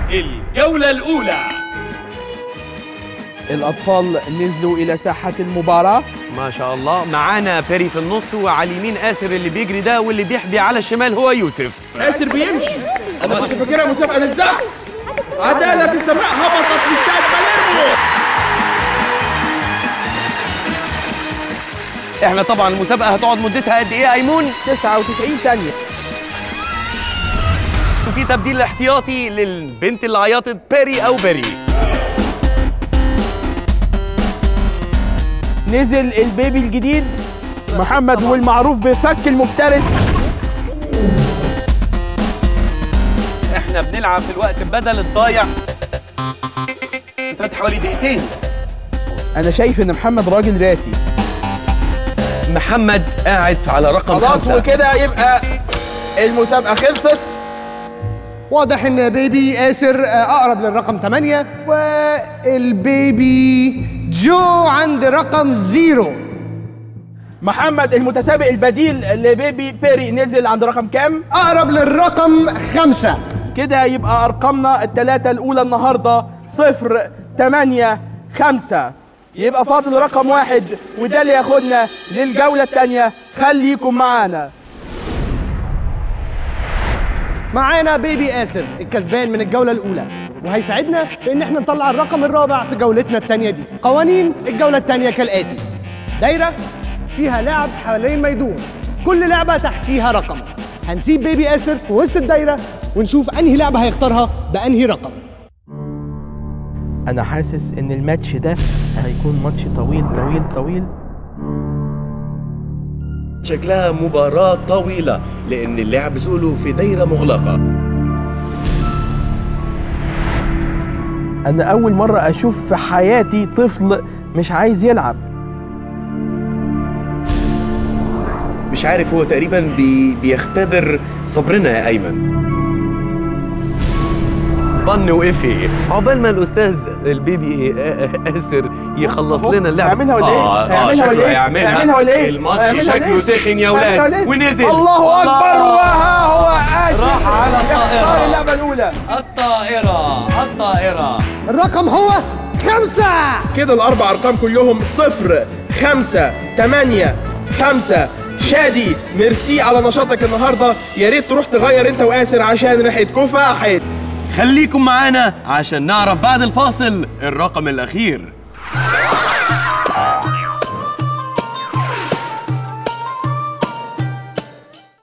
الجولة الأولى الأطفال نزلوا إلى ساحة المباراة ما شاء الله معانا بيري في النص وعلى اليمين آسر اللي بيجري ده واللي بيحبي على الشمال هو يوسف آسر بيمشي أنا كنت فاكرها مسابقة نزاع عدالة في السماء هبطت في استاد باليرمو احنا طبعا المسابقة هتقعد مدتها قد ايه يا ايمون 99 ثانية وفي تبديل احتياطي للبنت اللي عيطت بيري او بيري نزل البيبي الجديد محمد والمعروف بفك المفترس احنا بنلعب في الوقت بدل الضايع فات حوالي دقيقتين أنا شايف إن محمد راجل راسي محمد قاعد على رقم خلاص خمسة وكده يبقى المسابقة خلصت واضح ان بيبي آسر اقرب للرقم 8 والبيبي جو عند رقم زيرو محمد المتسابق البديل لبيبي بيري نزل عند رقم كام؟ اقرب للرقم 5 كده يبقى أرقامنا الثلاثة الأولى النهاردة صفر تمانية خمسة يبقى فاضل رقم واحد وده اللي ياخدنا للجولة الثانية خليكم معانا معانا بيبي آسر الكسبان من الجولة الأولى وهيساعدنا في إن احنا نطلع الرقم الرابع في جولتنا التانية دي قوانين الجولة التانية كالآتي دايرة فيها لعب حوالين ما يدور كل لعبة تحتيها رقم هنسيب بيبي آسر في وسط الدايرة ونشوف أنهي لعبة هيختارها بأنهي رقم أنا حاسس إن الماتش ده هيكون ماتش طويل طويل طويل شكلها مباراة طويلة لأن اللعب سؤله في دايرة مغلقة أنا أول مرة أشوف في حياتي طفل مش عايز يلعب مش عارف هو تقريبا بي بيختبر صبرنا يا أيمن بن وقفي عقبال ما الأستاذ البيبي آسر يخلص أهو. لنا اللعبة هيعملها ولا إيه؟ آه، آه، هيعملها ولا شكله إيه؟ هيعملها هيعملها ولا إيه؟ الماتش هيعملها ولا شكله إيه؟ سخن يا هيعملها ولاد ولا إيه؟ ونزل الله أكبر وها هو آسر راح على الطائرة. يختار اللعبة الأولى الطائرة الطائرة الرقم هو خمسة كده الأربع أرقام كلهم صفر خمسة تمانية خمسة شادي ميرسي على نشاطك النهاردة يا ريت تروح تغير أنت وآسر عشان ريحتكم فاحت خليكم معانا عشان نعرف بعد الفاصل الرقم الأخير